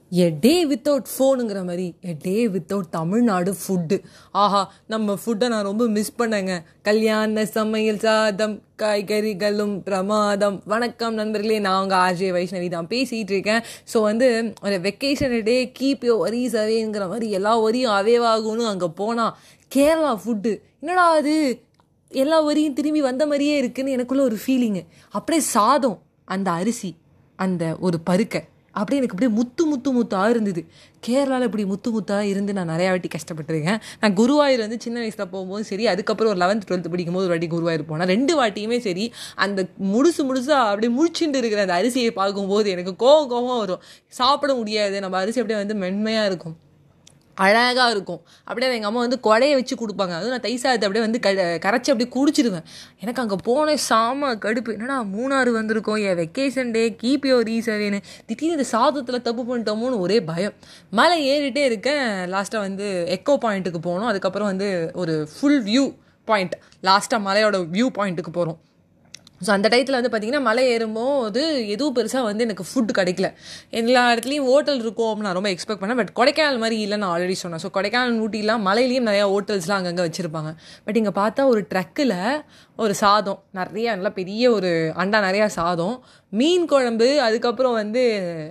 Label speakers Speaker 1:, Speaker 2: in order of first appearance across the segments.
Speaker 1: எ day without ஃபோனுங்கிற மாதிரி a day without Tamil Nadu food ஆஹா நம்ம ஃபுட்டை நான் ரொம்ப மிஸ் பண்ணேங்க கல்யாண சமையல் சாதம் காய்கறிகளும் பிரமாதம் வணக்கம் நண்பர்களே நான் உங்கள் ஆர்ஜே வைஷ்ணவி தான் பேசிகிட்டு இருக்கேன் ஸோ வந்து ஒரு vacation day keep your worries அவேங்கிற மாதிரி எல்லா வரியும் அவேவாகும்னு அங்கே போனால் கேரளா ஃபுட்டு என்னடா அது எல்லா வரியும் திரும்பி வந்த மாதிரியே இருக்குன்னு எனக்குள்ள ஒரு ஃபீலிங்கு அப்படியே சாதம் அந்த அரிசி அந்த ஒரு பருக்கை அப்படியே எனக்கு அப்படியே முத்து முத்து முத்தாக இருந்தது கேரளாவில் இப்படி முத்து முத்தாக இருந்து நான் நிறையா வாட்டி கஷ்டப்பட்டிருக்கேன் நான் குருவாயூர் வந்து சின்ன வயசில் போகும்போது சரி அதுக்கப்புறம் ஒரு லெவன்த் டுவெல்த் படிக்கும்போது ஒரு வாட்டி குருவாயூர் போனேன் ரெண்டு வாட்டியுமே சரி அந்த முழுசு முழுசாக அப்படியே முழிச்சுட்டு இருக்கிற அந்த அரிசியை பார்க்கும்போது எனக்கு கோவம் கோவம் வரும் சாப்பிட முடியாது நம்ம அரிசி அப்படியே வந்து மென்மையாக இருக்கும் அழகாக இருக்கும் அப்படியே எங்கள் அம்மா வந்து கொடையை வச்சு கொடுப்பாங்க அதுவும் நான் தைசாதத்தை அப்படியே வந்து க கரைச்சி அப்படியே குடிச்சிடுவேன் எனக்கு அங்கே போனேன் சாம கடுப்பு என்னடா மூணாறு வந்திருக்கோம் என் வெக்கேஷன் டே கீப் யோ ரீசவேன்னு திடீர்னு இந்த சாதத்தில் தப்பு பண்ணிட்டோமோன்னு ஒரே பயம் மலை ஏறிட்டே இருக்கேன் லாஸ்ட்டாக வந்து எக்கோ பாயிண்ட்டுக்கு போனோம் அதுக்கப்புறம் வந்து ஒரு ஃபுல் வியூ பாயிண்ட் லாஸ்ட்டாக மலையோட வியூ பாயிண்ட்டுக்கு போகிறோம் ஸோ அந்த டயத்தில் வந்து பார்த்திங்கன்னா மலை ஏறும்போது எதுவும் பெருசாக வந்து எனக்கு ஃபுட் கிடைக்கல எல்லா இடத்துலையும் ஹோட்டல் இருக்கும் நான் ரொம்ப எக்ஸ்பெக்ட் பண்ணேன் பட் கொடைக்கானல் மாதிரி இல்லை நான் ஆல்ரெடி சொன்னேன் ஸோ கொடைக்கானல் ஊட்டிலாம் மலையிலையும் நிறையா ஹோட்டல்ஸ்லாம் அங்கங்கே வச்சுருப்பாங்க பட் இங்கே பார்த்தா ஒரு ட்ரக்கில் ஒரு சாதம் நிறையா நல்லா பெரிய ஒரு அண்டா நிறையா சாதம் மீன் குழம்பு அதுக்கப்புறம் வந்து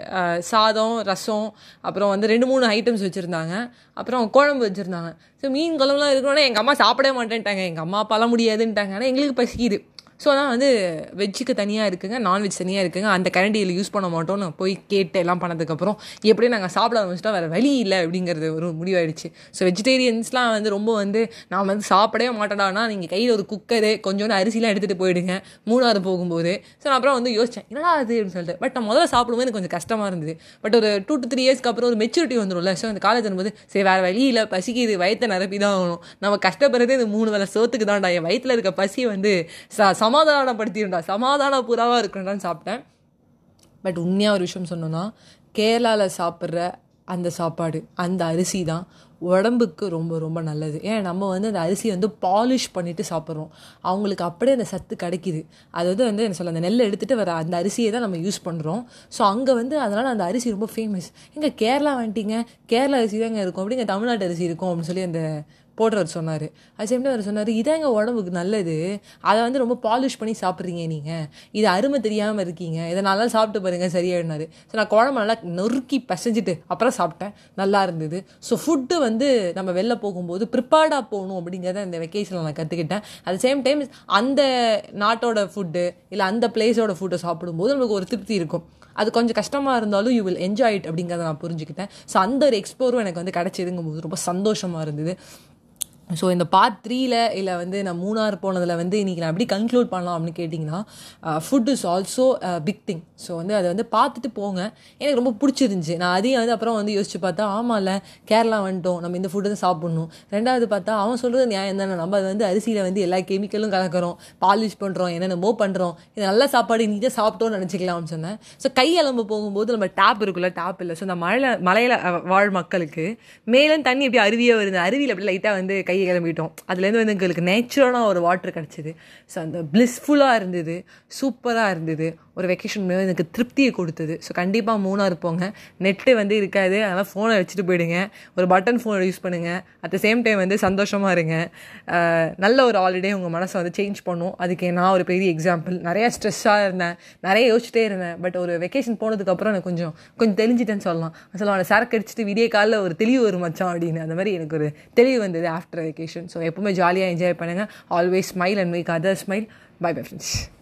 Speaker 1: சாதம் ரசம் அப்புறம் வந்து ரெண்டு மூணு ஐட்டம்ஸ் வச்சுருந்தாங்க அப்புறம் குழம்பு வச்சுருந்தாங்க ஸோ மீன் குழம்புலாம் இருக்கணும்னா எங்கள் அம்மா சாப்பிடவே மாட்டேன்ட்டாங்க எங்கள் அம்மா அப்பாலாம் முடியாதுன்ட்டாங்க ஆனால் எங்களுக்கு பசிக்குது ஸோ அதான் வந்து வெஜ்ஜுக்கு தனியாக இருக்குங்க நான்வெஜ் தனியாக இருக்குங்க அந்த கரண்டியில் யூஸ் பண்ண மாட்டோம்னு போய் கேட்டு எல்லாம் பண்ணதுக்கப்புறம் எப்படியும் நாங்கள் சாப்பிட ஆரம்பிச்சிட்டா வேறு வழி இல்லை அப்படிங்கிறது ஒரு முடிவாயிடுச்சு ஸோ வெஜிடேரியன்ஸ்லாம் வந்து ரொம்ப வந்து நான் வந்து சாப்பிடவே மாட்டேடானா நீங்கள் கையில் ஒரு குக்கரு கொஞ்சோண்டு அரிசிலாம் எடுத்துகிட்டு போயிடுங்க மூணாறு போகும்போது ஸோ நான் அப்புறம் வந்து யோசித்தேன் என்னடா அது அப்படின்னு சொல்லிட்டு பட் நான் முதல்ல சாப்பிடும்போது எனக்கு கொஞ்சம் கஷ்டமாக இருந்தது பட் ஒரு டூ டு த்ரீ இயர்ஸ்க்கு அப்புறம் ஒரு மெச்சூரிட்டி வந்துடும்ல ஸோ அந்த காலேஜ் வரும்போது சரி வேறு வழி இல்லை பசிக்குது வயத்தை நிரப்பி தான் ஆகணும் நம்ம கஷ்டப்படுறதே இந்த மூணு வேலை சோத்துக்கு தான்டா என் வயிற்றில் இருக்க பசி வந்து ச சமாதானப்படுத்திடும்டா சமாதான புறாவாக இருக்கணும்டான்னு சாப்பிட்டேன் பட் உண்மையாக ஒரு விஷயம் சொன்னோன்னா கேரளாவில் சாப்பிட்ற அந்த சாப்பாடு அந்த அரிசி தான் உடம்புக்கு ரொம்ப ரொம்ப நல்லது ஏன் நம்ம வந்து அந்த அரிசியை வந்து பாலிஷ் பண்ணிவிட்டு சாப்பிட்றோம் அவங்களுக்கு அப்படியே அந்த சத்து கிடைக்கிது அதாவது வந்து என்ன சொல்ல அந்த நெல்லை எடுத்துகிட்டு வர அந்த அரிசியை தான் நம்ம யூஸ் பண்ணுறோம் ஸோ அங்கே வந்து அதனால் அந்த அரிசி ரொம்ப ஃபேமஸ் எங்கே கேரளா வந்துட்டீங்க கேரளா அரிசி தாங்க இருக்கும் அப்படிங்க தமிழ்நாட்டு அரிசி இருக்கும் அப்படின்னு சொல்லி அந்த போடுறவர் சொன்னார் அது சேம் அவர் சொன்னார் இதாங்க உடம்புக்கு நல்லது அதை வந்து ரொம்ப பாலிஷ் பண்ணி சாப்பிட்றீங்க நீங்கள் இது அருமை தெரியாமல் இருக்கீங்க இதை நல்லா சாப்பிட்டு பாருங்க சரியாயினாரு ஸோ நான் குழம்பு நல்லா நொறுக்கி பசைஞ்சிட்டு அப்புறம் சாப்பிட்டேன் நல்லா இருந்தது ஸோ ஃபுட்டு வந்து நம்ம வெளில போகும்போது ப்ரிப்பேர்டாக போகணும் அப்படிங்கிறத இந்த வெக்கேஷனில் நான் கற்றுக்கிட்டேன் அட் சேம் டைம் அந்த நாட்டோட ஃபுட்டு இல்லை அந்த பிளேஸோட ஃபுட்டை சாப்பிடும்போது நமக்கு ஒரு திருப்தி இருக்கும் அது கொஞ்சம் கஷ்டமாக இருந்தாலும் யூ வில் என்ஜாய் இட் அப்படிங்கிறத நான் புரிஞ்சுக்கிட்டேன் ஸோ அந்த ஒரு எக்ஸ்ப்ளோரும் எனக்கு வந்து கிடச்சிதுங்கும் போது ரொம்ப சந்தோஷமாக இருந்தது ஸோ இந்த பார்ட் த்ரீல இல்லை வந்து நான் மூணார் போனதில் வந்து இன்றைக்கி நான் எப்படி கன்க்ளூட் பண்ணலாம் அப்படின்னு கேட்டிங்கன்னா food is also big thing so வந்து அதை வந்து பார்த்துட்டு போங்க எனக்கு ரொம்ப பிடிச்சிருந்துச்சி நான் அதையும் வந்து அப்புறம் வந்து யோசிச்சு பார்த்தா ஆமாம்ல கேரளா வந்துட்டோம் நம்ம இந்த ஃபுட்டு தான் சாப்பிட்ணும் ரெண்டாவது பார்த்தா அவன் சொல்கிறது நியாயம் தானே நம்ம அது வந்து அரிசியில் வந்து எல்லா கெமிக்கலும் கலக்கிறோம் பாலிஷ் பண்ணுறோம் என்னென்னமோ பண்ணுறோம் இது நல்ல சாப்பாடு நீ தான் சாப்பிட்டோன்னு நினச்சிக்கலாம்னு சொன்னேன் ஸோ கையெலம்பு போகும்போது நம்ம டேப் இருக்குல்ல டேப் இல்லை ஸோ அந்த மழை மலையில் வாழ் மக்களுக்கு மேலும் தண்ணி எப்படி அருவியாக வருது அருவியில் அப்படி லைட்டாக வந்து கை கையை கிளம்பிட்டோம் அதுலேருந்து வந்து எங்களுக்கு நேச்சுரலாக ஒரு வாட்டர் கிடச்சிது ஸோ அந்த பிளிஸ்ஃபுல்லாக இருந்தது சூப்பராக இருந்தது ஒரு வெக்கேஷன் எனக்கு திருப்தியை கொடுத்தது ஸோ கண்டிப்பாக மூணார் போங்க நெட்டு வந்து இருக்காது அதனால் ஃபோனை வச்சுட்டு போயிடுங்க ஒரு பட்டன் ஃபோனை யூஸ் பண்ணுங்கள் அட் த சேம் டைம் வந்து சந்தோஷமாக இருங்க நல்ல ஒரு ஹாலிடே உங்கள் மனசை வந்து சேஞ்ச் பண்ணும் அதுக்கு நான் ஒரு பெரிய எக்ஸாம்பிள் நிறையா ஸ்ட்ரெஸ்ஸாக இருந்தேன் நிறைய யோசிச்சிட்டே இருந்தேன் பட் ஒரு வெக்கேஷன் போனதுக்கப்புறம் எனக்கு கொஞ்சம் கொஞ்சம் தெளிஞ்சிட்டேன்னு சொல்லலாம் சொல்லுவாங்க சரக்கு அடிச்சுட்டு விடிய காலில் ஒரு தெளிவு வரும் மச்சான் அப்படின்னு அந்த மாதிரி எனக்கு ஒரு தெளிவு வந்தது ஆஃப்டர் வெக்கேஷன் ஸோ எப்பவுமே ஜாலியாக என்ஜாய் பண்ணுங்கள் always smile and make other smile bye bye friends